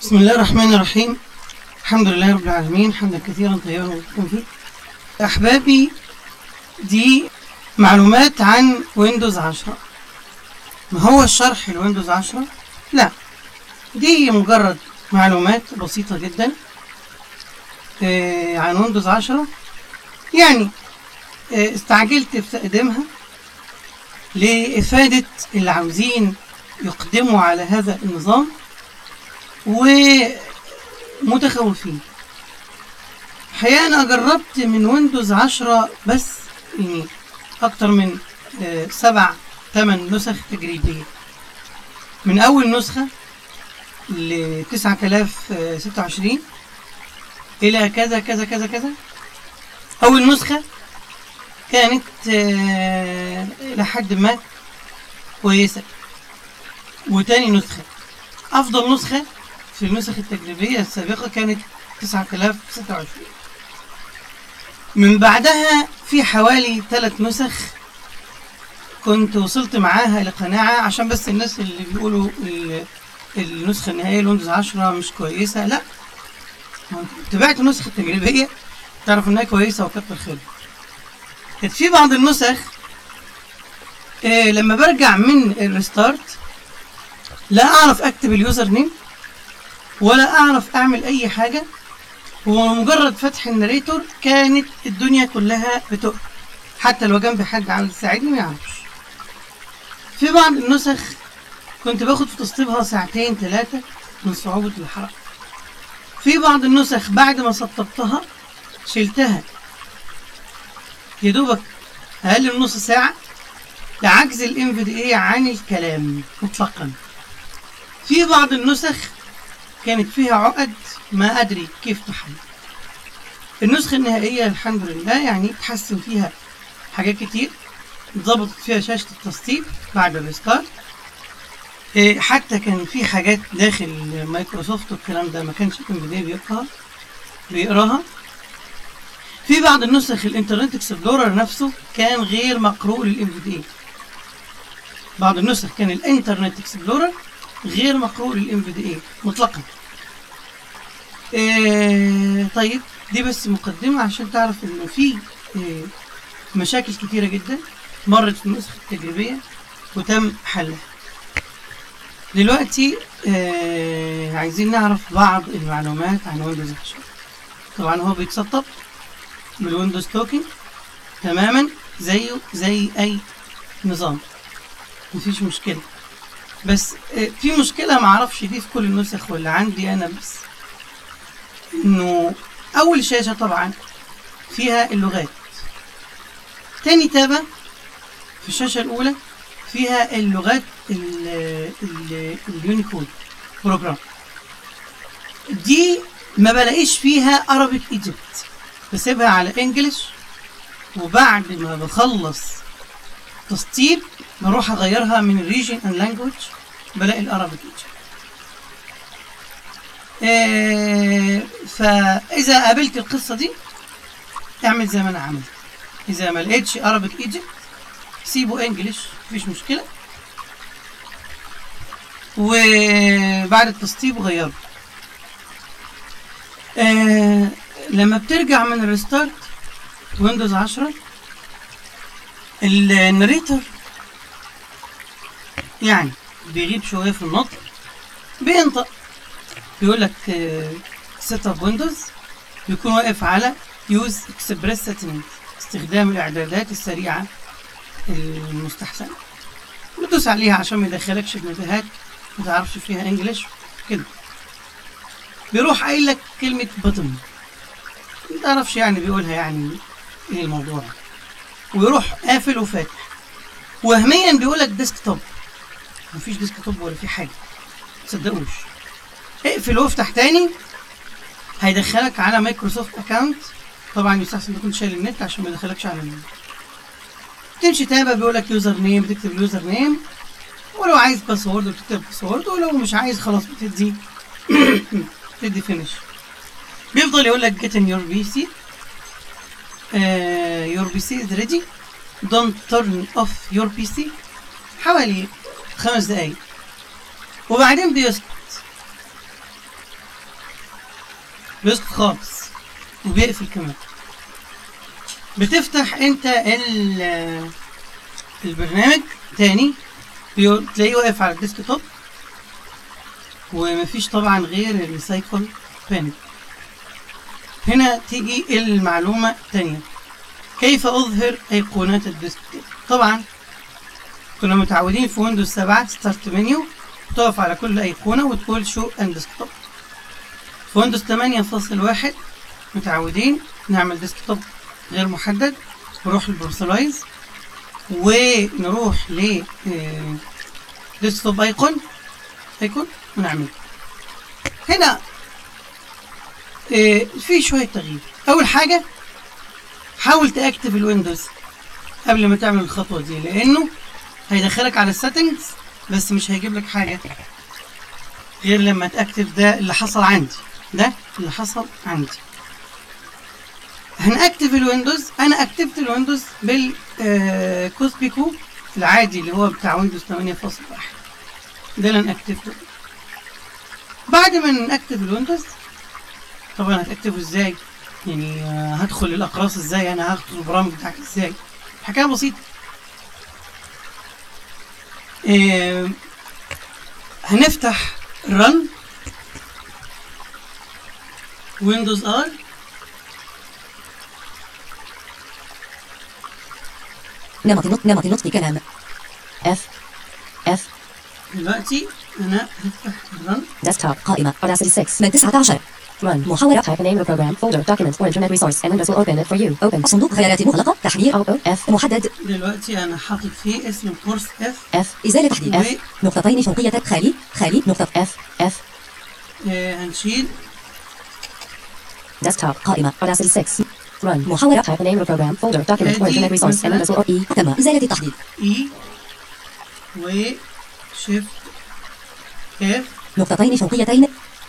بسم الله الرحمن الرحيم الحمد لله رب العالمين حمدا كثيرا طيبا مباركا فيه أحبابي دي معلومات عن ويندوز 10 ما هو الشرح لويندوز 10 لا دي مجرد معلومات بسيطة جدا آه، عن ويندوز 10 يعني آه، استعجلت في تقديمها لإفادة اللي عاوزين يقدموا على هذا النظام ومتخوفين الحقيقة أنا جربت من ويندوز 10 بس يعني أكتر من آه، سبع ثمان نسخ تجريبية من أول نسخة ل 9026 إلى كذا كذا كذا كذا أول نسخة كانت آه، إلى حد ما كويسة وتاني نسخة أفضل نسخة في النسخ التجريبية السابقة كانت 9026 من بعدها في حوالي ثلاث نسخ كنت وصلت معاها لقناعة عشان بس الناس اللي بيقولوا ال- النسخة النهائية لويندوز 10 مش كويسة لا ما أنت تابعت النسخة التجريبية تعرف انها كويسة وكتر خير كانت في بعض النسخ آه لما برجع من الريستارت لا اعرف اكتب اليوزر نيم ولا اعرف اعمل اي حاجة ومجرد فتح الناريتور كانت الدنيا كلها بتقف حتى لو جنبي حد عاوز يساعدني ما يعرفش في بعض النسخ كنت باخد في تسطيبها ساعتين ثلاثة من صعوبة الحركة في بعض النسخ بعد ما سطبتها شلتها يا دوبك أقل من نص ساعة لعجز ال NVDA عن الكلام مطلقا في بعض النسخ كانت فيها عقد ما أدري كيف تحل النسخة النهائية الحمد لله يعني اتحسن فيها حاجات كتير اتظبطت فيها شاشة التسطيب بعد الريستارت إيه، حتى كان في حاجات داخل مايكروسوفت والكلام ده ما كانش NVDA بيقراها بيقراها في بعض النسخ الانترنت اكسبلورر نفسه كان غير مقروء للام في دي بعض النسخ كان الانترنت اكسبلورر غير مقروء للام في دي مطلقا إيه طيب دي بس مقدمة عشان تعرف انه في إيه مشاكل كتيرة جدا مرت في النسخة التجريبية وتم حلها دلوقتي إيه عايزين نعرف بعض المعلومات عن ويندوز 10 طبعا هو بيتسطب بالويندوز توكن تماما زيه زي اي نظام مفيش مشكلة بس آه، في مشكلة معرفش دي في كل النسخ ولا عندي انا بس انه اول شاشة طبعا فيها اللغات تاني تابة في الشاشة الاولى فيها اللغات ال- ال- اليونيكود بروجرام دي ما بلاقيش فيها Arabic ايجيبت بسيبها على انجلش وبعد ما بخلص تسطيب بروح اغيرها من الريجن اند لانجوج بلاقي الارابيك آه فاذا قابلت القصه دي اعمل زي ما انا عملت اذا ما لقيتش ارابيك ايجيبت سيبه انجلش مفيش مشكله وبعد التسطيب غيره آه لما بترجع من الريستارت ويندوز 10 الناريتور يعني بيغيب شويه في النطق بينطق بيقول لك سيت اب ويندوز بيكون واقف على يوز اكسبريس سيتنج استخدام الاعدادات السريعه المستحسنه بتدوس عليها عشان ما يدخلكش في متاهات ما تعرفش فيها انجلش كده بيروح قايل لك كلمه بوتن ما تعرفش يعني بيقولها يعني ايه الموضوع ويروح قافل وفاتح وهميا بيقول لك ديسك توب مفيش ديسك توب ولا في حاجه تصدقوش اقفل وافتح تاني هيدخلك على مايكروسوفت اكونت طبعا يستحسن تكون شايل النت عشان ما يدخلكش على النت تمشي تابع بيقول لك يوزر نيم بتكتب اليوزر نيم ولو عايز باسورد بتكتب باسورد ولو مش عايز خلاص بتدي تدي فينش بيفضل يقول لك get in your PC uh, your PC is ready don't turn off your PC حوالي خمس دقايق وبعدين بيسكت بيسكت خالص وبيقفل كمان بتفتح انت ال- البرنامج تاني بيو- تلاقيه واقف على الديسك توب ومفيش طبعا غير الريسايكل بانل هنا تيجي المعلومة التانية كيف أظهر أيقونات الديسك توب طبعا كنا متعودين في ويندوز 7 ستارت منيو تقف على كل أيقونة وتقول شو اند ديسكتوب في ويندوز 8.1 متعودين نعمل ديسكتوب غير محدد نروح للبرسلايز ونروح ل آه، ديسكتوب ايقون ايقون ونعمل هنا آه، في شوية تغيير أول حاجة حاول تأكتف الويندوز قبل ما تعمل الخطوة دي لأنه هيدخلك على السيتنجز بس مش هيجيب لك حاجة غير لما تأكتف ده اللي حصل عندي ده اللي حصل عندي هنأكتف الويندوز أنا أكتفت الويندوز بال آه، كوسبيكو العادي اللي هو بتاع ويندوز 8.1 ده اللي أنا أكتفته بعد ما نأكتف الويندوز طبعا هتأكتفه ازاي يعني آه، هدخل الأقراص ازاي أنا هاخد البرامج بتاعك ازاي حكاية بسيطة آه، هنفتح رن ويندوز ار نمط نطق نمط نطق كلام F F دلوقتي انا هفتح الرن desktop قائمة Audacity 6 من 19 run محاولة type the name of the program folder document or internet resource and Windows will open it for you open صندوق خيارات مغلقة تحديد أو F محدد دلوقتي انا حاطط فيه اسم الكورس اف F إزالة تحديد F نقطتين فوقية خالي خالي نقطة F F آه هنشيل desktop قائمة Audacity 6 run محاولة type the name of the program folder document or internet resource and Windows will E تم إزالة التحديد اي و شيفت اف نقطتين فوقيتين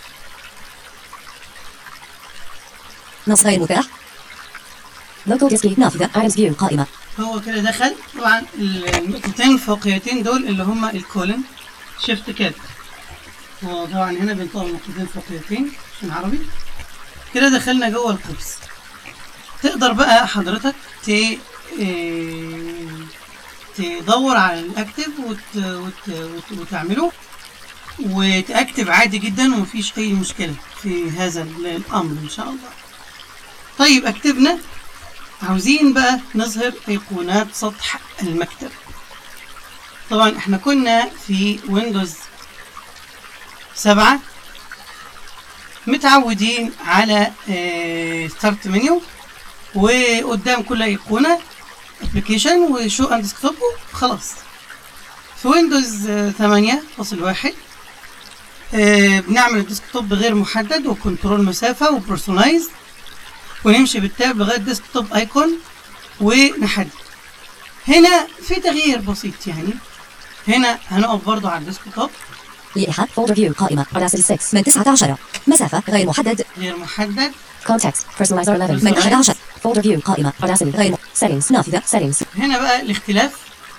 نص غير متاح local disk نافذة items view قائمة هو كده دخل طبعا النقطتين الفوقيتين دول اللي هما الكولن شيفت كاب هو طبعا هنا بنطلع نقطتين فوقيتين عشان عربي كده دخلنا جوه القوس تقدر بقى حضرتك ت آه، تدور على الاكتف وت... وت... وت... وتعمله وتأكتف عادي جدا ومفيش أي مشكلة في هذا الأمر إن شاء الله. طيب أكتبنا عاوزين بقى نظهر أيقونات سطح المكتب. طبعا احنا كنا في ويندوز سبعة متعودين على ستارت منيو وقدام كل أيقونة ابلكيشن وشو اند ديسكتوب خلاص في ويندوز آه، 8.1 آه، بنعمل الديسكتوب غير محدد وكنترول مسافة وبرسونايز ونمشي بالتاب لغاية ديسكتوب ايكون ونحدد هنا في تغيير بسيط يعني هنا هنقف برضو على الديسكتوب لائحة folder view قائمة Audacity 6 من 19 مسافة غير محدد غير محدد context personalizer 11 من 11 folder view قائمة Audacity غير م- settings نافذة settings هنا بقى الاختلاف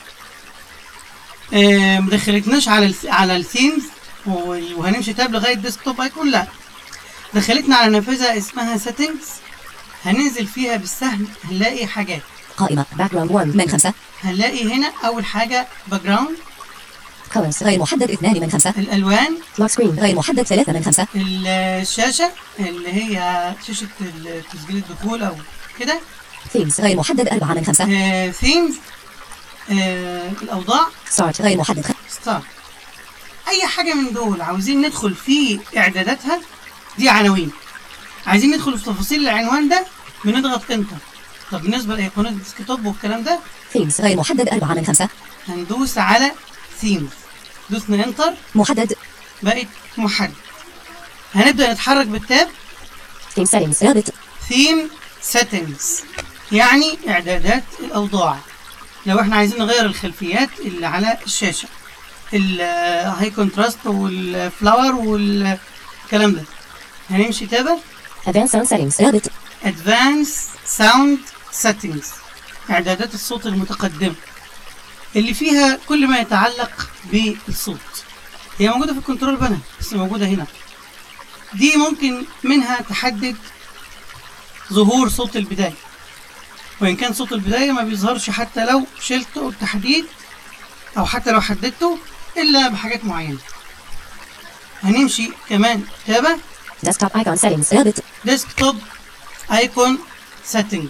آه، مدخلتناش على ال على الثيمز وهنمشي تاب لغايه ديسكتوب ايكون لا دخلتنا على نافذه اسمها سيتنجز هننزل فيها بالسهم هنلاقي حاجات قائمة background 1 من 5 هنلاقي هنا اول حاجه باك جراوند colors غير محدد 2 من 5 الالوان lock screen غير محدد 3 من 5 الشاشه اللي هي شاشه تسجيل الدخول او كده themes غير محدد 4 من 5 ثيمز الاوضاع start غير محدد خ- ستار اي حاجه من دول عاوزين ندخل في اعداداتها دي عناوين عايزين ندخل في تفاصيل العنوان ده بنضغط انتر طب بالنسبه لايقونات الديسكتوب والكلام ده themes غير محدد 4 من 5 هندوس على ثيمز دوسنا انتر محدد بقت محدد هنبدا نتحرك بالتاب theme settings رابط ثيم سيتنجز يعني اعدادات الاوضاع لو احنا عايزين نغير الخلفيات اللي على الشاشه الهاي كونتراست والفلاور والكلام ده هنمشي تابع advanced sound settings رابط ادفانس ساوند سيتنجز اعدادات الصوت المتقدمه اللي فيها كل ما يتعلق بالصوت هي موجوده في الكنترول بانل بس موجوده هنا دي ممكن منها تحدد ظهور صوت البداية وإن كان صوت البداية ما بيظهرش حتى لو شلته التحديد أو حتى لو حددته إلا بحاجات معينة هنمشي كمان تابع Desktop icon settings. Rabbit. ديسكتوب ايكون سيتنج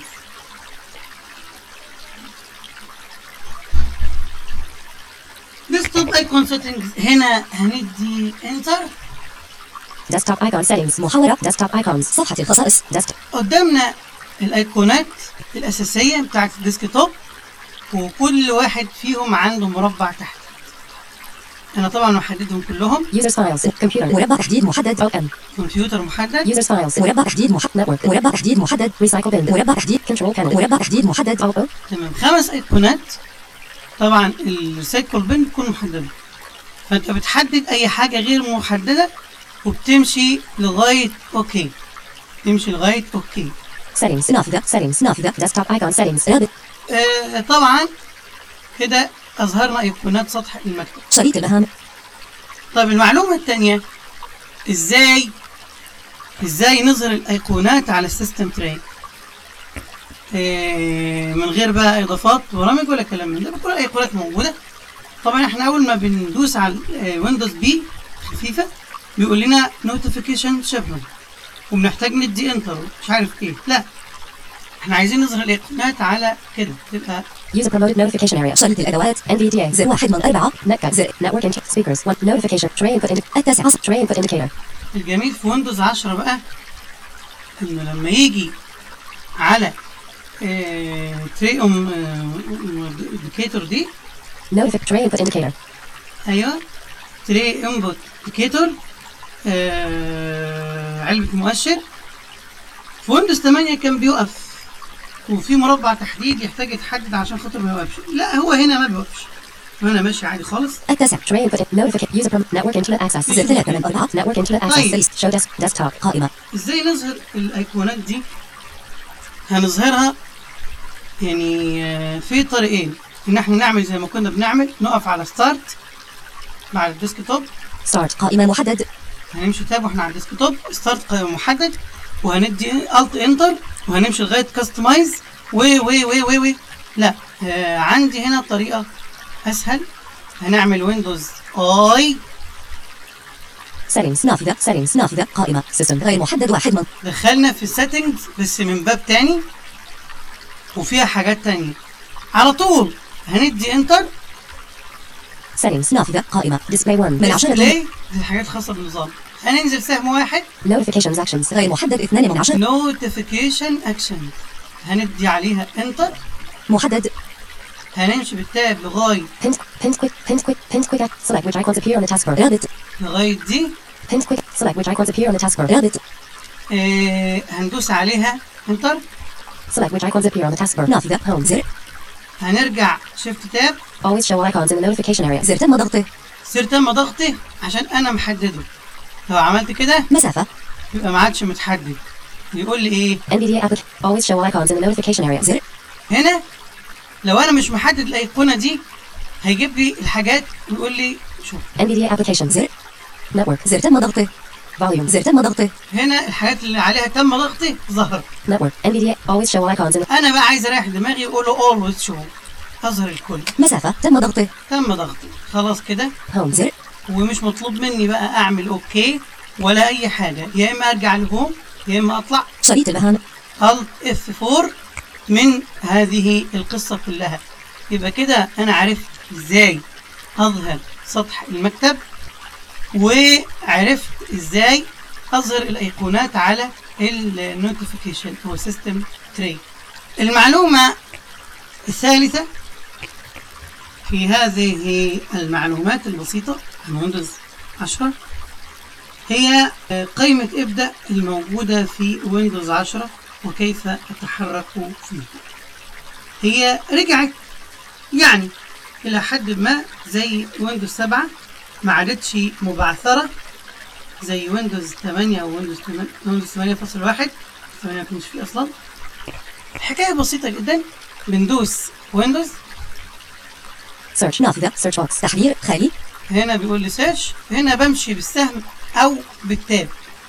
ديسكتوب ايكون سيتنج هنا هندي انتر Desktop icon settings. محاورة. Desktop icons. صفحة الخصائص. Desktop. قدامنا الايقونات الاساسيه بتاعت الديسكتوب وكل واحد فيهم عنده مربع تحت انا طبعا محددهم كلهم Users files. Computer. مربع تحديد محدد. OM. كمبيوتر محدد Users files. مربع تحديد محدد. Network. مربع تحديد محدد. Recycle bin. مربع تحديد. Control panel. مربع تحديد محدد. OO. تمام خمس ايقونات طبعا السايكل بين بتكون محدده فانت بتحدد اي حاجه غير محدده وبتمشي لغايه اوكي تمشي لغايه اوكي Settings. نافذة. Settings. نافذة. Desktop icon settings. Rabbit. آه طبعا كده اظهرنا ايقونات سطح المكتب شريط المهام. طيب المعلومه الثانيه ازاي ازاي نظهر الايقونات على السيستم تراي آه من غير بقى اضافات برامج ولا كلام من ده بتكون الايقونات موجوده طبعا احنا اول ما بندوس على ويندوز بي خفيفه بيقول لنا نوتيفيكيشن شيفرون وبنحتاج ندي انتر مش عارف ايه لا احنا عايزين نظهر الايقونات على كده تبقى User promoted notification area. شريط الأدوات. NVDA. زر واحد من أربعة. نكة. زر. Network and speakers. One. Notification. Tray input indicator. التاسع. Tray input indicator. الجميل في ويندوز 10 بقى انه لما يجي على تري ام انديكيتور دي Notific. Tray input indicator. ايوه تري انبوت انديكيتور علبة مؤشر في ويندوز 8 كان بيقف وفي مربع تحديد يحتاج يتحدد عشان خاطر ما يوقفش لا هو هنا ما بيوقفش هنا ماشي عادي خالص التاسع. Tray input. Notification. User prom- Network internet access. زر ثلاثة من أربعة. Network internet access. طيب. List. Show desk. Desktop. قائمة. ازاي نظهر الايقونات دي هنظهرها يعني آه، في طريقين ان احنا نعمل زي ما كنا بنعمل نقف على ستارت مع الديسكتوب Start. قائمة محدد. هنمشي تاب واحنا على الديسكتوب ستارت قائمة محدد وهندي الت انتر وهنمشي لغايه كاستمايز و و و و و لا آه عندي هنا طريقه اسهل هنعمل ويندوز اي Settings. نافذة. Settings. نافذة. قائمة. System. غير محدد واحد من دخلنا في السيتنجز بس من باب تاني وفيها حاجات تانية على طول هندي انتر Settings. نافذة. قائمة. Display 1 من عشرة. ديسبلاي دي حاجات خاصة بالنظام هننزل سهم واحد Notifications actions. غير محدد اثنان من عشرة. نوتيفيكيشن اكشن هندي عليها انتر محدد. هنمشي بالتاب لغاية Hint. Hint quick. Hint quick. Hint quick. Select which icons appear on the taskbar. Rabbit. لغاية دي Hint quick. Select which icons appear on the taskbar. Rabbit. آه هندوس عليها انتر Select which icons appear on the taskbar. نافذة. Home. زر. هنرجع شيفت تاب Always show icons in the notification area. زر تم ضغطه. سير تم ضغطي عشان انا محدده لو عملت كده مسافة. يبقى ما عادش متحدد يقول لي ايه NVDA applic. Always show icons in the notification area. زر. هنا لو انا مش محدد الايقونه دي هيجيب لي الحاجات ويقول لي شوف NVDA application. زر. Network. زر تم ضغطه. Volume. زر تم ضغطه. هنا الحاجات اللي عليها تم ضغطي ظهرت Network. NVDA. Always show icons in the انا بقى عايز اريح دماغي اقول له اولويز شو اظهر الكل مسافة. تم ضغطه. تم ضغطي خلاص كده Home. زر. ومش مطلوب مني بقى اعمل اوكي ولا اي حاجه يا اما ارجع لهوم يا اما اطلع شريط المهام. الت اف 4 من هذه القصه كلها يبقى كده انا عرفت ازاي اظهر سطح المكتب وعرفت ازاي اظهر الايقونات على النوتيفيكيشن او سيستم تري المعلومه الثالثه في هذه المعلومات البسيطه من ويندوز 10 هي قائمة ابدأ الموجودة في ويندوز 10 وكيف أتحرك فيه هي رجعت يعني إلى حد ما زي ويندوز 7 ما عادتش مبعثرة زي ويندوز 8 أو ويندوز 8 ويندوز 8.1 8 ما كانش فيه أصلا الحكاية بسيطة جدا بندوس ويندوز Search. نافذة. Search box. تحرير. خالي. هنا بيقول لي سيرش هنا بمشي بالسهم او بالتاب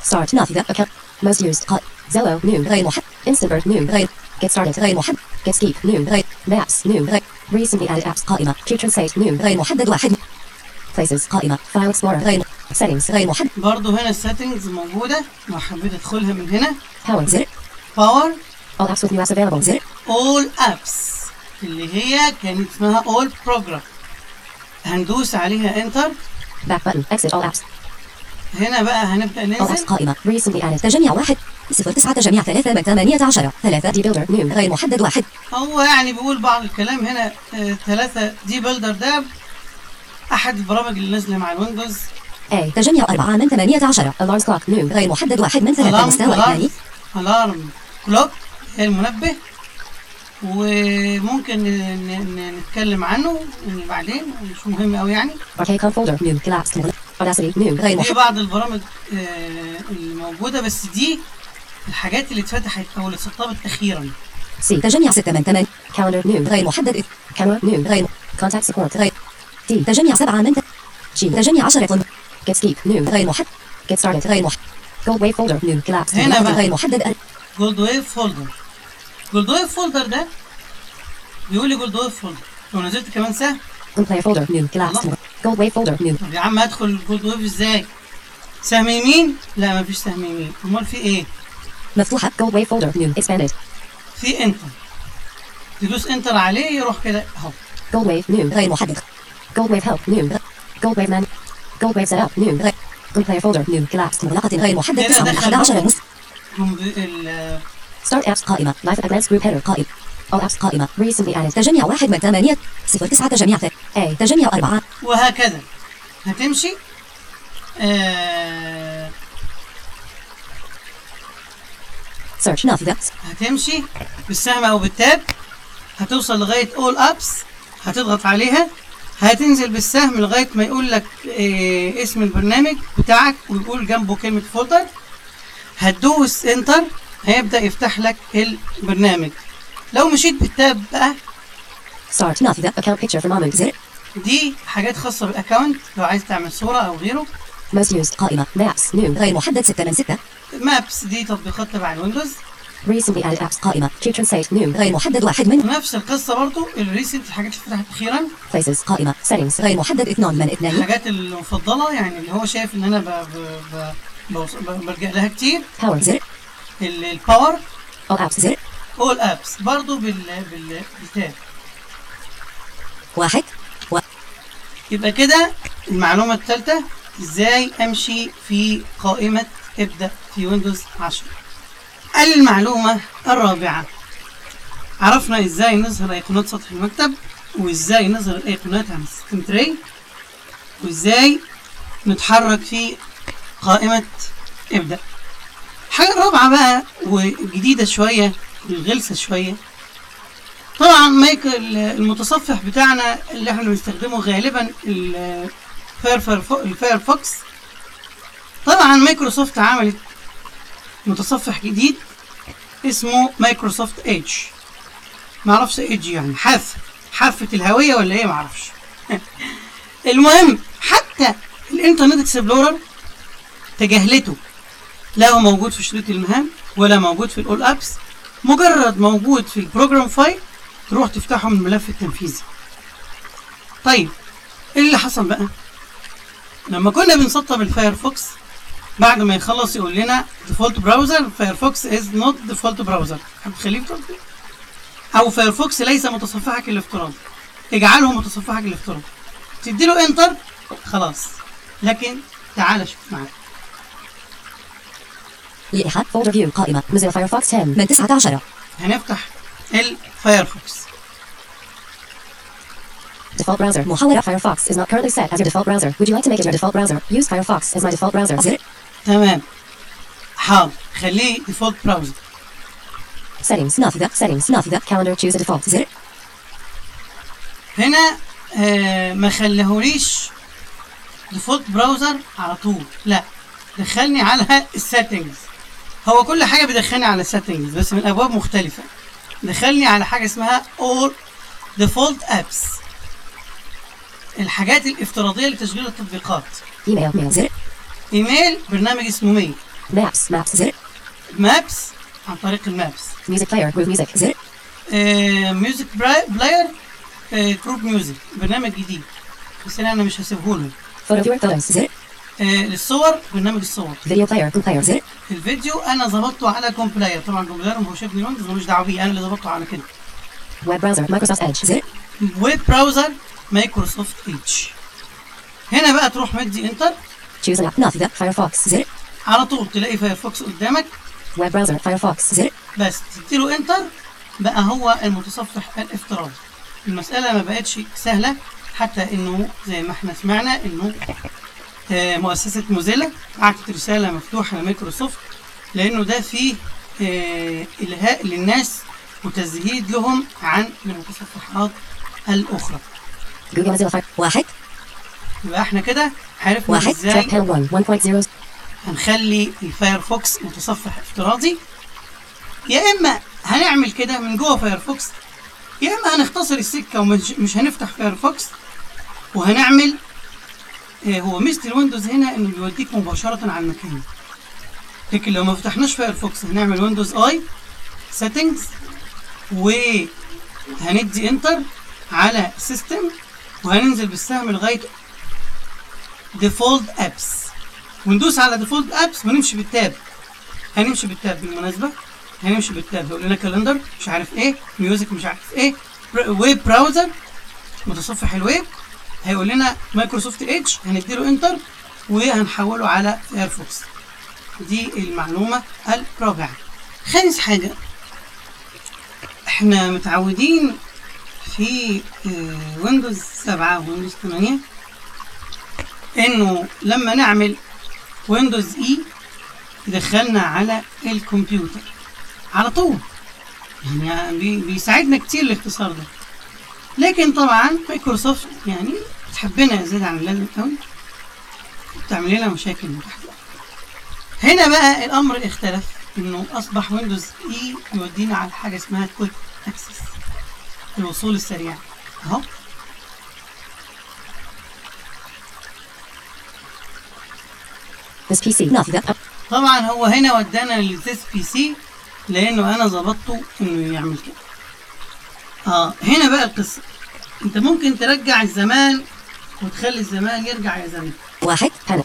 start نافذة account most used قائمة Zello new غير محدد Instantbird new غير get started غير محدد get skip new غير maps new غير recently added apps قائمة future state new غير محدد واحد places قائمة file explorer غير settings غير محدد برضو هنا السيتنجز موجودة لو حبيت ادخلها من هنا power زر باور all apps with new apps available زر all apps اللي هي كانت اسمها all program هندوس عليها انتر back button exit all apps هنا بقى هنبدأ all apps ننزل قائمة recently added تجميع واحد صفر تسعة تجميع ثلاثة من ثمانية عشر ثلاثة دي builder new غير محدد واحد هو يعني بيقول بعض الكلام هنا آه، ثلاثة دي بيلدر ده أحد البرامج اللي نازلة مع الويندوز A تجميع أربعة من ثمانية عشر alarms clock new غير محدد واحد من ثلاثة ألارم مستوى إثناني ألارم ألارم كلوك هي المنبه وممكن ن- ن- نتكلم عنه بعدين مش مهم أوي يعني arcade folder new collapsed audacity new غير دي محدد بعض البرامج آه، اللي موجودة بس دي الحاجات اللي اتفتحت أو اللي سطبت أخيرا C تجميع ستة من ثمان calendar new غير محدد camera new غير contact support غير D تجميع سبعة من ث- G تجميع عشرة get skip new غير محدد get started غير محدد gold wave folder new collapsed هنا بقى. غير محدد جولد ويف فولدر جولد ويف فولدر ده بيقول لي جولد ويف فولدر لو نزلت كمان سهم player folder new collapsed gold wave folder new طب يا عم ادخل جولد ويف ازاي؟ سهم يمين؟ لا مفيش سهم يمين امال في ايه؟ مفتوحة gold wave folder new expanded في انتر تدوس انتر عليه يروح كده اهو gold wave new غير محدد gold wave help new gold wave man gold wave setup new غير gold player folder new collapsed مغلقة غير محدد هنا تسعة من دخل أحد عشر برضه. مس هم ب- ال- start apps قائمة live advanced group header قائمة all apps قائمة recently added تجميع واحد من ثمانية صفر تسعة تجميع ث- A تجميع أربعة وهكذا هتمشي آه search نافذة هتمشي بالسهم او بالتاب هتوصل لغايه اول ابس هتضغط عليها هتنزل بالسهم لغايه ما يقول لك إيه اسم البرنامج بتاعك ويقول جنبه كلمه فولدر هتدوس انتر هيبدا يفتح لك البرنامج لو مشيت بالتاب بقى start نافذة account picture for محمود زر دي حاجات خاصه بالاكونت لو عايز تعمل صوره او غيره most used قائمة maps new غير محدد ستة من ستة مابس دي تطبيقات تبع الويندوز recently added apps قائمة future state new غير محدد واحد من ونفس القصه برضو الريسنت الحاجات اللي فتحت اخيرا places قائمة settings غير محدد اثنان من اثنين الحاجات المفضله يعني اللي هو شايف ان انا ب... ب... ب... بوص- ب... بلجأ لها كتير power زر ال- الباور all apps زر اول ابس برضو بال... بال... بالتاب واحد و... يبقى كده المعلومه الثالثه ازاي امشي في قائمه ابدا في ويندوز 10 المعلومه الرابعه عرفنا ازاي نظهر ايقونات سطح المكتب وازاي نظهر الايقونات على السيستم تري وازاي نتحرك في قائمة ابدأ الحاجة الرابعة بقى وجديدة شوية الغلسة شوية طبعا مايك المتصفح بتاعنا اللي احنا بنستخدمه غالبا الفايرفو- الفايرفوكس طبعا مايكروسوفت عملت متصفح جديد اسمه مايكروسوفت ايدج معرفش ايدج يعني حافة حافة الهوية ولا ايه معرفش المهم حتى الانترنت اكسبلورر تجاهلته لا هو موجود في شريط المهام ولا موجود في الاول ابس مجرد موجود في البروجرام فايل تروح تفتحه من الملف التنفيذي طيب ايه اللي حصل بقى لما كنا بنسطب الفايرفوكس بعد ما يخلص يقول لنا ديفولت براوزر فايرفوكس از نوت ديفولت براوزر هتخليه يفتح او فايرفوكس ليس متصفحك الافتراضي اجعله متصفحك الافتراضي تدي له انتر خلاص لكن تعال شوف معايا لإيحاء folder view قائمة Mozilla Firefox 10 من 19 هنفتح الفايرفوكس Default browser محاورة Firefox is not currently set as your default browser. Would you like to make it your default browser? Use Firefox as my default browser. زر تمام حاضر خليه ديفولت براوزر settings نافذة settings نافذة calendar choose a default. زر هنا آه ما خليهوليش ديفولت براوزر على طول لا دخلني على السيتنجز هو كل حاجه بيدخلني على السيتنجز بس من ابواب مختلفه دخلني على حاجه اسمها all default apps الحاجات الافتراضيه لتشغيل التطبيقات email mail. زر ايميل برنامج اسمه ميل Maps. Maps. زر. مابس عن طريق المابس Music player. Groove music. زر. ميوزك بلاير جروب ميوزك برنامج جديد بس انا مش هسيبهولهم Photo viewer. Photos. زر. آه، للصور برنامج الصور Video player. Group player. زر. الفيديو انا ظبطته على كومبلاير طبعا كومبلاير ما هوش ابن ويندوز ملوش دعوه بيه انا اللي ظبطته على كده Web browser. Microsoft Edge. زر. ويب براوزر مايكروسوفت ايدج هنا بقى تروح مدي انتر Choose an app. نافذة. Firefox. زر. على طول تلاقي فايرفوكس قدامك Web browser. Firefox. زر. بس تديله انتر بقى هو المتصفح الافتراضي المسألة ما بقتش سهلة حتى انه زي ما احنا سمعنا انه آه، مؤسسة موزيلا بعتت رسالة مفتوحة لمايكروسوفت لانه ده فيه آه، الهاء للناس وتزهيد لهم عن المتصفحات الاخرى Google Mozilla Fire. واحد. يبقى احنا كده عرفنا واحد. ازاي Track panel 1. 1.0. هنخلي الفايرفوكس متصفح افتراضي يا اما هنعمل كده من جوه فايرفوكس يا اما هنختصر السكه ومش مش هنفتح فايرفوكس وهنعمل آه، هو ميزه الويندوز هنا انه بيوديك مباشره على المكان لكن لو ما فتحناش فايرفوكس هنعمل ويندوز اي سيتنجز وهندي انتر على سيستم وهننزل بالسهم لغايه ديفولت ابس وندوس على ديفولت ابس ونمشي بالتاب هنمشي بالتاب بالمناسبه هنمشي بالتاب هيقول لنا كالندر مش عارف ايه ميوزك مش عارف ايه ويب براوزر متصفح الويب هيقول لنا مايكروسوفت ايدج هنديله انتر وهنحوله على فايرفوكس دي المعلومه الرابعه خامس حاجه احنا متعودين في آه، ويندوز 7 ويندوز 8 انه لما نعمل ويندوز اي يدخلنا على الكمبيوتر على طول يعني بي- بيساعدنا كتير الاختصار ده لكن طبعا مايكروسوفت يعني بتحبنا زيادة عن اللازم قوي بتعمل لنا مشاكل من تحت الأرض. هنا بقى الامر اختلف انه اصبح ويندوز اي يودينا على حاجه اسمها كويك اكسس الوصول السريع اهو This PC. نافذة. Up. طبعا هو هنا ودانا للتست بي سي لانه انا ظبطته انه يعمل كده اه هنا بقى القصه انت ممكن ترجع الزمان وتخلي الزمان يرجع يا زمان واحد. Panel.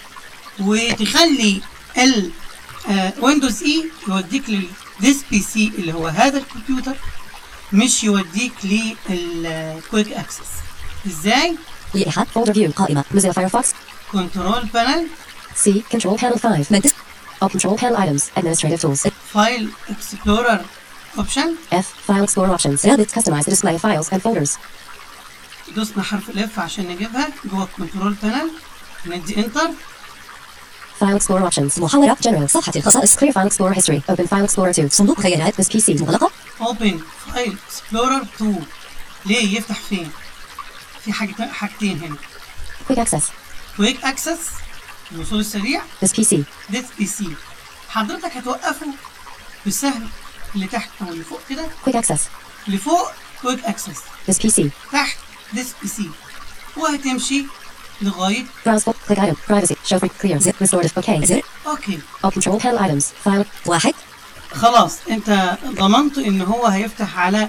وتخلي ال ويندوز اي يوديك للديس بي سي اللي هو هذا الكمبيوتر مش يوديك للكويك اكسس ازاي لائحة. Folder view. قائمة. Mozilla Firefox. كنترول بانل C. Control panel 5. من Dis- All control panel items. Administrative tools. فايل اكسبلورر اوبشن F. File Explorer options. Rabbit. Customize the display of files and folders. دوسنا حرف الاف عشان نجيبها جوه الكنترول بانل ندي انتر File Explorer options. محاورة. General. صفحة الخصائص. Clear File Explorer History. Open File Explorer 2. صندوق خيارات. This PC. مغلقة. اوبن فايل اكسبلورر 2 ليه يفتح فين في حاجة حاجتين هنا Quick access. كويك اكسس الوصول السريع This PC. ديس بي سي حضرتك هتوقفه بالسهم اللي تحت او اللي فوق كده Quick access. اللي فوق كويك اكسس This PC. تحت ديس بي سي وهتمشي لغايه Browse full. Click item. Privacy. Show free. Clear. Zip. Restorative. OK. Zip. اوكي All control panel items. File. واحد. خلاص انت ضمنت ان هو هيفتح على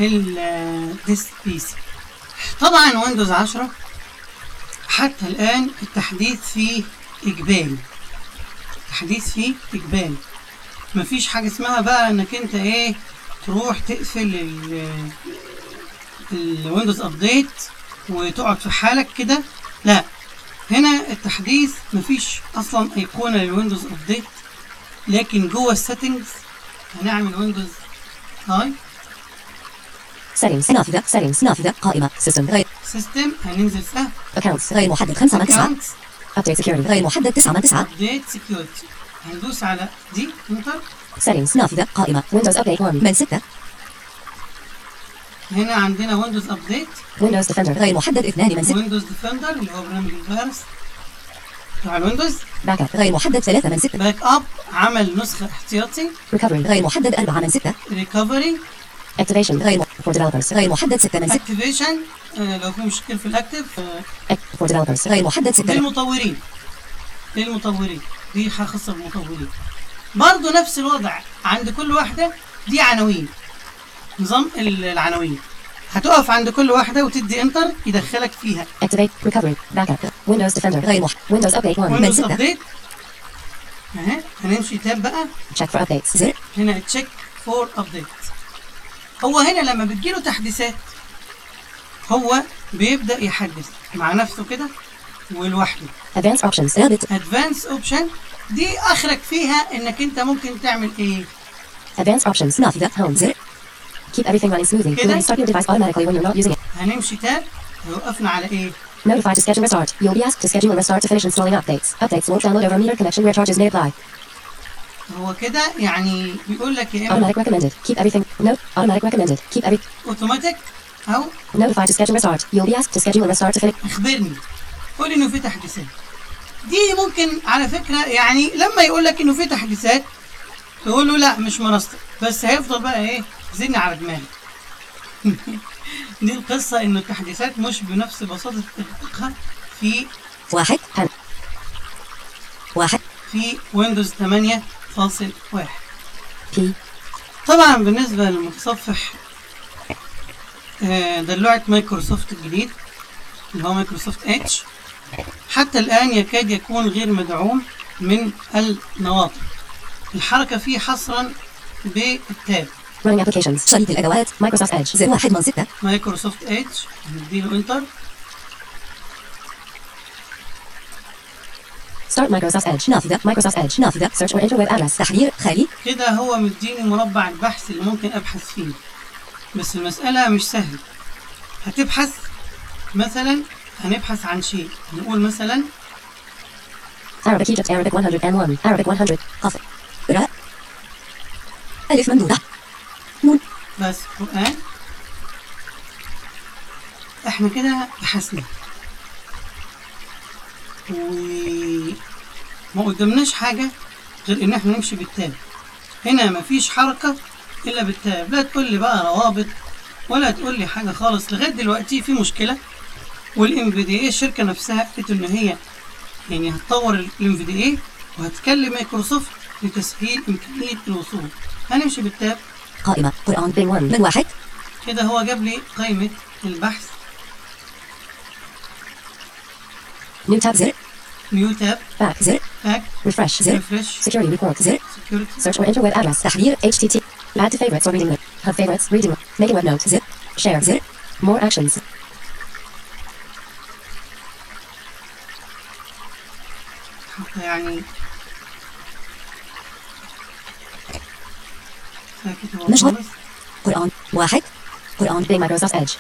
الديس بي سي طبعا ويندوز 10 حتى الان التحديث فيه اجباري التحديث فيه اجباري مفيش حاجه اسمها بقى انك انت ايه تروح تقفل ال- الويندوز ابديت وتقعد في حالك كده لا هنا التحديث مفيش اصلا ايقونه للويندوز ابديت لكن جوه السيتنجز هنعمل ويندوز هاي Settings. نافذة. Settings. نافذة. قائمة. System. غير. سيستم هننزل سهم Accounts. غير محدد. خمسة من تسعة. اكونت Update security. غير محدد. تسعة من تسعة. ابديت سكيورتي هندوس على دي انتر Settings. نافذة. قائمة. Windows Update 1 من ستة. هنا عندنا ويندوز ابديت Windows Defender. غير محدد. اثنان من ستة. ويندوز ديفندر اللي هو برنامج الفيروس بتاع الويندوز باك اب غير محدد. ثلاثة من ستة. باك اب عمل نسخه احتياطي Recovery. غير محدد. أربعة من ستة. ريكفري Activation. غير م- for developers. غير محدد. ستة من ستة. اكتيفيشن لو في مشكله في الاكتف آه، Ac- for developers. غير محدد. ستة من للمطورين للمطورين دي حاجه خاصه بالمطورين برضه نفس الوضع عند كل واحده دي عناوين نظام ال- العناوين هتقف عند كل واحده وتدي انتر يدخلك فيها Activate. Recovery. Backup. Windows Defender. غير محد. Windows Update 1 من ويندوز 6 ابديت اهي هنمشي تاب بقى Check for updates زر هنا تشيك فور ابديت هو هنا لما بتجيله تحديثات هو بيبدا يحدث مع نفسه كده ولوحده Advanced Options رابط ادفانس اوبشن دي اخرك فيها انك انت ممكن تعمل ايه Advanced Options نافذة Home زر Keep everything running smoothly. كده. Will restart your device automatically when you're not using it. هنمشي تاب هيوقفنا على ايه Notify to schedule restart. You'll be asked to schedule a restart to finish installing updates. Updates won't download over meter connection where charges may apply. هو كده يعني بيقول لك يا اما Automatic recommended. Keep everything. Note. Automatic recommended. Keep every. اوتوماتيك او Notify to schedule restart. You'll be asked to schedule a restart to finish. اخبرني قول لي انه في تحديثات دي ممكن على فكره يعني لما يقول لك انه في تحديثات تقول له لا مش منصتك بس هيفضل بقى ايه زن على دماغي دي القصه انه التحديثات مش بنفس بساطه تطبيقها في واحد. هن. واحد. في ويندوز 8.1 P. طبعا بالنسبه للمتصفح آه، دلوعة مايكروسوفت الجديد اللي هو مايكروسوفت اتش حتى الآن يكاد يكون غير مدعوم من النواطق الحركة فيه حصرا بالتاب Running applications. شريط الأدوات. Microsoft Edge. زر واحد من ستة. مايكروسوفت اتش نديله انتر Start Microsoft Edge. نافذة. Microsoft Edge. نافذة. Search or enter web address. تحرير. خالي. كده هو مديني مربع البحث اللي ممكن ابحث فيه بس المسألة مش سهلة هتبحث مثلا هنبحث عن شيء هنقول مثلا Arabic Egypt Arabic 101 Arabic 100 قف راء ألف ممدودة نون بس قرآن احنا كده بحثنا وما قدامناش حاجة غير ان احنا نمشي بالتاب هنا مفيش حركة الا بالتاب لا تقول لي بقى روابط ولا تقول لي حاجة خالص لغاية دلوقتي في مشكلة والام في دي اي الشركة نفسها قالت ان هي يعني هتطور الام في دي اي وهتكلم مايكروسوفت لتسهيل امكانية الوصول هنمشي بالتاب قائمة قرآن بين 1 من واحد كده هو جاب لي قائمة البحث New tab زر نيو تاب Back زر باك Refresh زر ريفرش Security report زر سكيورتي Search or enter web address تحرير HTTP Add to favorites or reading note Have favorites reading note Making web note زر Share زر More actions حتى يعني ساكت هو نشرب. خالص قرآن واحد قرآن بين Microsoft Edge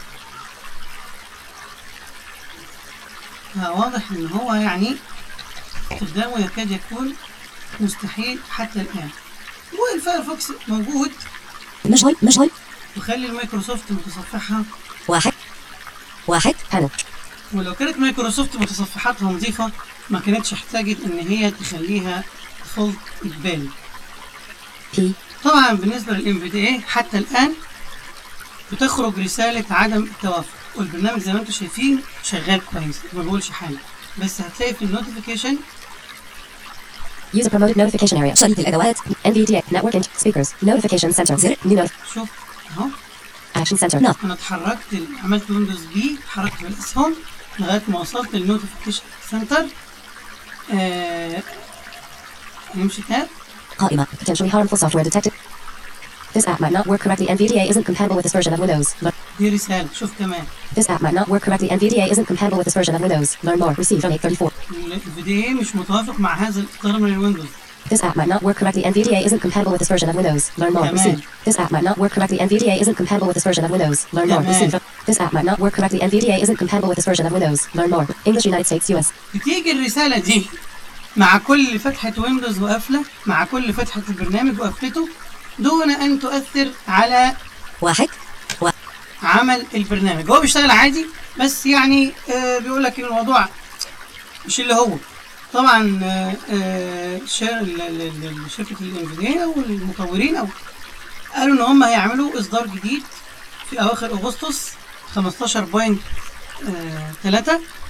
واضح ان هو يعني استخدامه يكاد يكون مستحيل حتى الان والفايرفوكس موجود مشغل مشغل وخلي المايكروسوفت متصفحها واحد واحد panel ولو كانت مايكروسوفت متصفحاتها نظيفة ما كانتش احتاجت ان هي تخليها ديفولت اجباري P طبعا بالنسبة للام في دي اي حتى الان بتخرج رسالة عدم التوافق والبرنامج زي ما انتم شايفين شغال كويس ما بقولش حاجة بس هتلاقي في النوتيفيكيشن User promoted notification area شريط الأدوات NVDA Network Int Speakers Notification Center زر New Notif شوف اهو Action Center ناف انا اتحركت عملت ويندوز بي اتحركت بالاسهم لغايه ما وصلت للنوتيفيكيشن سنتر آه نمشي تاب قائمة potentially harmful software detected This app might not work correctly NVDA isn't compatible with this version of Windows Learn- دي رساله شوف كمان This app might not work correctly NVDA isn't compatible with this version of Windows Learn more received on 834 الفيديو مش متوافق مع هذا الاصدار من الويندوز This app might not work correctly NVDA isn't compatible with this version of Windows Learn more Come received in. This app might not work correctly NVDA isn't compatible with this version of Windows Learn more Come in. received This app might not work correctly NVDA isn't compatible with this version of Windows Learn more English United States US بتيجي الرساله دي مع كل فتحه ويندوز وقفله مع كل فتحه البرنامج وقفلته دون ان تؤثر على واحد و... عمل البرنامج هو بيشتغل عادي بس يعني آه بيقول لك الموضوع مش اللي هو طبعا آه آه شر- ال- ال- ال- شركه الانفيديا او المطورين او قالوا ان هم هيعملوا اصدار جديد في اواخر اغسطس 15.3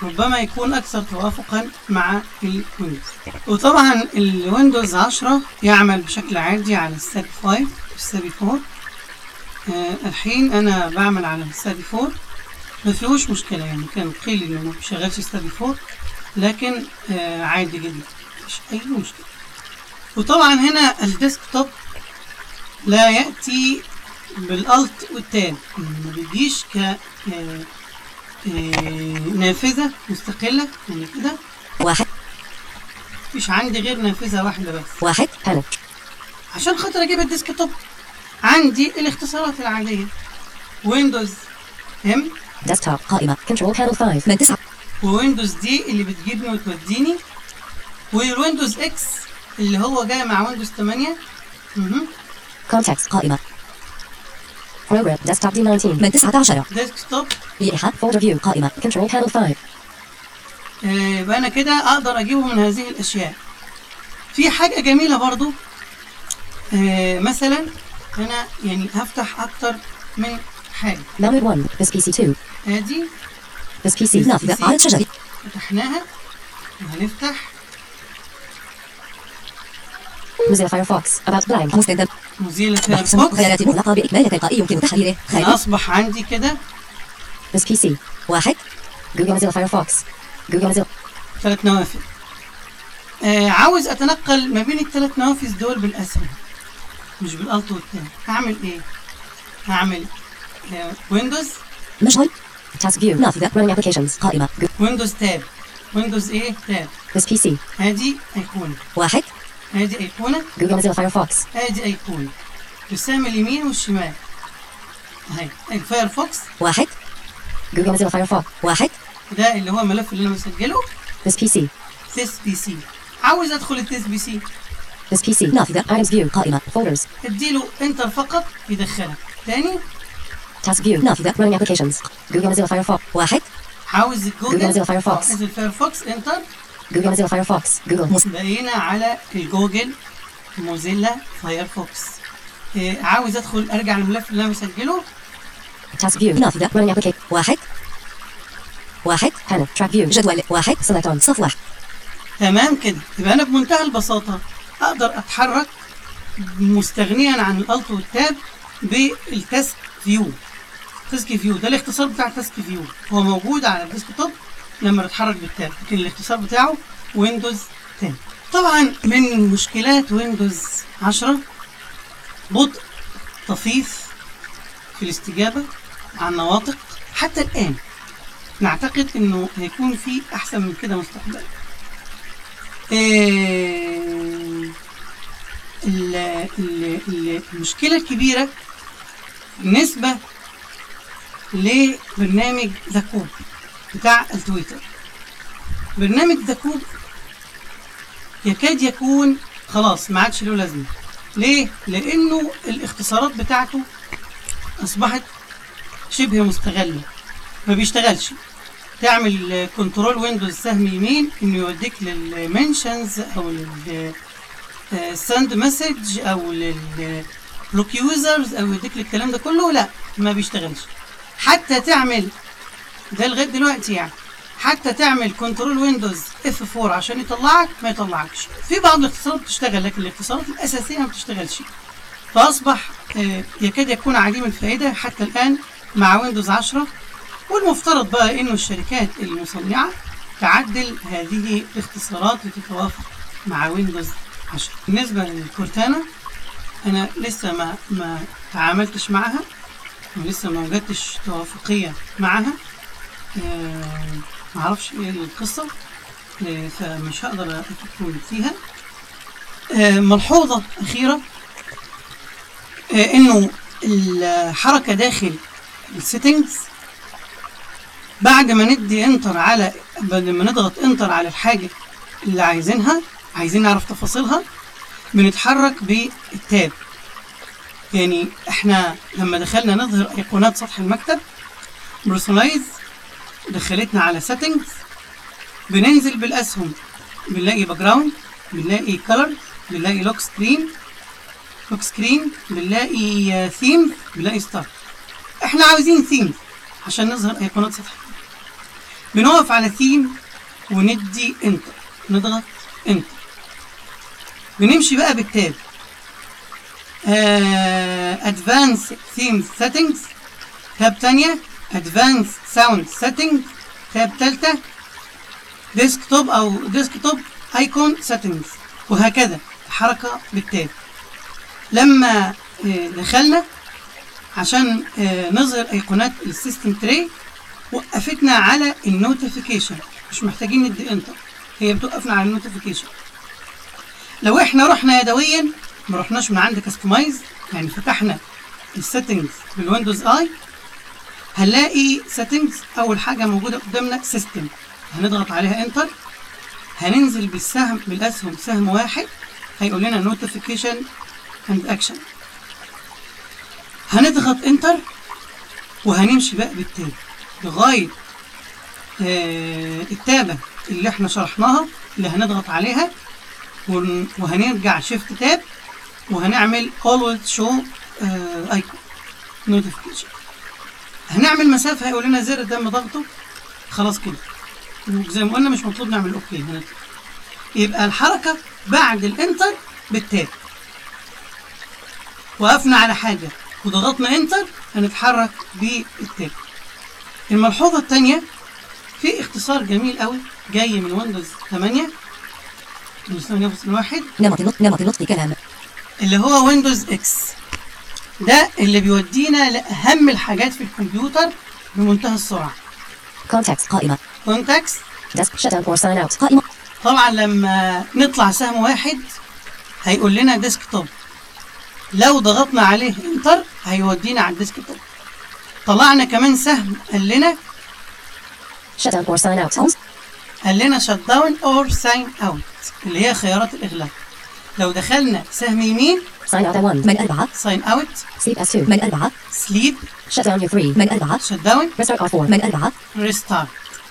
ربما يكون أكثر توافقا مع الويندوز وطبعا الويندوز 10 يعمل بشكل عادي على الساب 5 والساب 4 آه الحين أنا بعمل على الساب 4 ما فيهوش مشكلة يعني كان قيل إنه ما بيشغلش الساب 4 لكن آه عادي جدا مش أي مشكلة وطبعا هنا الديسكتوب لا يأتي بالالت والتاب ما بيجيش ك آه، آه، نافذة مستقلة يعني كده واحد مفيش عندي غير نافذة واحدة بس واحد panel عشان خاطر اجيب الديسك توب عندي الاختصارات العادية ويندوز ام desktop قائمة control panel 5 من تسعة وويندوز دي اللي بتجيبني وتوديني والويندوز اكس اللي هو جاي مع ويندوز 8 مهم. contacts قائمة program desktop D19 من 19 ديسك توب لإيحاء folder view قائمة control panel 5 آه، يبقى انا كده اقدر اجيبه من هذه الاشياء في حاجه جميله برضو آه، مثلا انا يعني هفتح اكتر من حاجه mounted 1 this PC 2 ادي this PC نافذة عرض شجري فتحناها وهنفتح Mozilla Firefox about blank مستخدم موزيلا محسن فايرفوكس خيارات مغلقة بإكمال تلقائي يمكن تحريره خارج اصبح عندي كده this PC واحد Google Mozilla Firefox Google Mozilla ثلاث نوافذ آه عاوز اتنقل ما بين الثلاث نوافذ دول بالاسهم مش بالالت والتاب هعمل ايه هعمل آه ويندوز مشغل task view نافذة running applications قائمة ويندوز تاب ويندوز ايه تاب this PC ادي ايقونه واحد ادي ايقونه Google Mozilla Firefox ادي ايقونه يسام اليمين والشمال اهي الفايرفوكس واحد Google Mozilla Firefox واحد ده اللي هو الملف اللي انا مسجله this PC تيست بي سي عاوز ادخل التيست بي سي this PC نافذة items view قائمة folders اديله انتر فقط يدخلك تاني task view نافذة running applications Google Mozilla Firefox واحد عاوز Google الجوجل Mozilla Firefox. عاوز الفايرفوكس انتر Google Mozilla Firefox Google مس بقينا على الجوجل موزيلا فايرفوكس إيه عاوز ادخل ارجع للملف اللي انا مسجله task view نافذة running application واحد واحد panel track view جدول واحد select on صف واحد تمام كده يبقى انا بمنتهى البساطه اقدر اتحرك مستغنيا عن الالت والتاب بالتاسك فيو تاسك فيو ده الاختصار بتاع تاسك فيو هو موجود على الديسكتوب لما بتحرك بالتاب لكن الاختصار بتاعه ويندوز 10 طبعا من مشكلات ويندوز 10 بطء طفيف في الاستجابه عن نواطق حتى الان نعتقد انه هيكون في احسن من كده مستقبلا آه، ال- ال- ال- المشكلة الكبيرة بالنسبة لبرنامج ذا كوب بتاع التويتر برنامج ذا كوب يكاد يكون خلاص ما عادش له لازمة ليه؟ لأنه الاختصارات بتاعته أصبحت شبه مستغلة ما بيشتغلش تعمل كنترول ويندوز سهم يمين انه يوديك للمنشنز او لل سند مسج او للبلوك يوزرز او يوديك للكلام ده كله لا ما بيشتغلش حتى تعمل ده لغايه دلوقتي يعني حتى تعمل كنترول ويندوز اف 4 عشان يطلعك ما يطلعكش في بعض الاختصارات بتشتغل لكن الاختصارات الاساسيه ما بتشتغلش فاصبح آه، يكاد يكون عديم الفائده حتى الان مع ويندوز 10 والمفترض بقى انه الشركات المصنعه تعدل هذه الاختصارات لتتوافق مع ويندوز 10 بالنسبه للكورتانا انا لسه ما ما تعاملتش معها ولسه ما وجدتش توافقيه معها آه ما اعرفش ايه القصه آه فمش هقدر ادخل فيها آه ملحوظه اخيره آه انه الحركه داخل السيتنجز بعد ما ندي انتر على بعد ما نضغط انتر على الحاجه اللي عايزينها عايزين نعرف تفاصيلها بنتحرك بالتاب يعني احنا لما دخلنا نظهر ايقونات سطح المكتب بيرسونلايز دخلتنا على سيتنجز بننزل بالاسهم بنلاقي باك جراوند بنلاقي كلر بنلاقي لوك سكرين لوك سكرين بنلاقي ثيم بنلاقي ستار احنا عاوزين ثيم عشان نظهر ايقونات سطح بنقف على ثيم وندي انتر نضغط انتر بنمشي بقى بالتاب ادفانس ثيم سيتنجز تاب تانية ادفانس ساوند سيتنج تاب تالتة ديسكتوب او ديسكتوب ايكون سيتنجز وهكذا حركة بالتاب لما آه، دخلنا عشان آه، نظهر ايقونات السيستم تري وقفتنا على النوتيفيكيشن مش محتاجين ندي انتر هي بتوقفنا على النوتيفيكيشن لو احنا رحنا يدويا ما رحناش من عند كاستمايز يعني فتحنا السيتنجز بالويندوز اي هنلاقي سيتنجز اول حاجه موجوده قدامنا سيستم هنضغط عليها انتر هننزل بالسهم بالاسهم سهم واحد هيقول لنا نوتيفيكيشن اند اكشن هنضغط انتر وهنمشي بقى بالتاب لغايه آه التابه اللي احنا شرحناها اللي هنضغط عليها ون- وهنرجع شيفت تاب وهنعمل always show آه ايكون نوتيفيكيشن هنعمل مسافه هيقول لنا زر تم ضغطه خلاص كده وزي ما قلنا مش مطلوب نعمل اوكي هنطلع يبقى الحركه بعد الانتر بالتاب وقفنا على حاجه وضغطنا انتر هنتحرك بالتاب الملحوظه الثانيه في اختصار جميل قوي جاي من ويندوز 8 ويندوز 8 فاصل واحد نمط النطق نمط النطق كلام اللي هو ويندوز اكس ده اللي بيودينا لاهم الحاجات في الكمبيوتر بمنتهى السرعه Contacts قائمة كونتاكس Desk shutdown or sign out قائمة طبعا لما نطلع سهم واحد هيقول لنا ديسكتوب لو ضغطنا عليه انتر هيودينا على الديسكتوب طلعنا كمان سهم قال لنا shutdown or sign out Homes قال لنا شت داون اور ساين اوت اللي هي خيارات الاغلاق لو دخلنا سهم يمين sign out 1 من أربعة ساين اوت sleep S2 من أربعة سليب shutdown U3 من أربعة شت داون restart R4 من أربعة ريستارت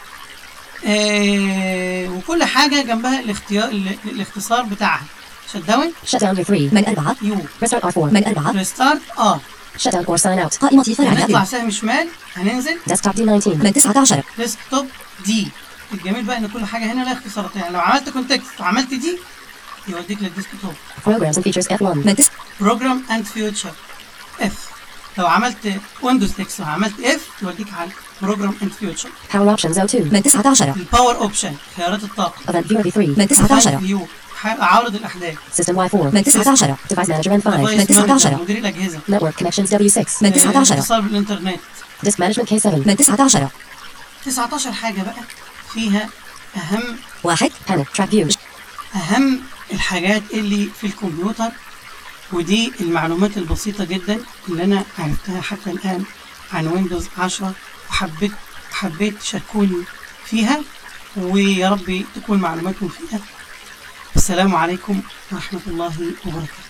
آه وكل حاجه جنبها الاختيار ال- الاختصار بتاعها شت داون shutdown U3 من أربعة يو restart R4 من أربعة ريستارت اه shutdown or sign out قائمة فرع هنطلع نافذة سهم شمال هننزل desktop D19 من 19 ديسكتوب دي الجميل بقى ان كل حاجه هنا لها اختصارات يعني لو عملت كونتكست وعملت دي يوديك للديسكتوب programs and features F1 من 9 بروجرام اند فيوتشر اف لو عملت ويندوز اكس وعملت اف يوديك على بروجرام اند فيوتشر power options O2 من 19 الباور اوبشن خيارات الطاقه event viewer V3 من 19 فيو عارض الاحداث system Y4 من 19 device manager N5 من Device Manager، 19 مدير الاجهزه network connections W6 من آه، 19 اتصال بالانترنت disk management K7 من 19 19 حاجه بقى فيها اهم واحد panel track view أهم الحاجات اللي في الكمبيوتر ودي المعلومات البسيطة جدا اللي أنا عرفتها حتى الآن عن ويندوز 10 وحبيت حبيت تشاركوني فيها ويا رب تكون معلوماتكم فيها السلام عليكم ورحمة الله وبركاته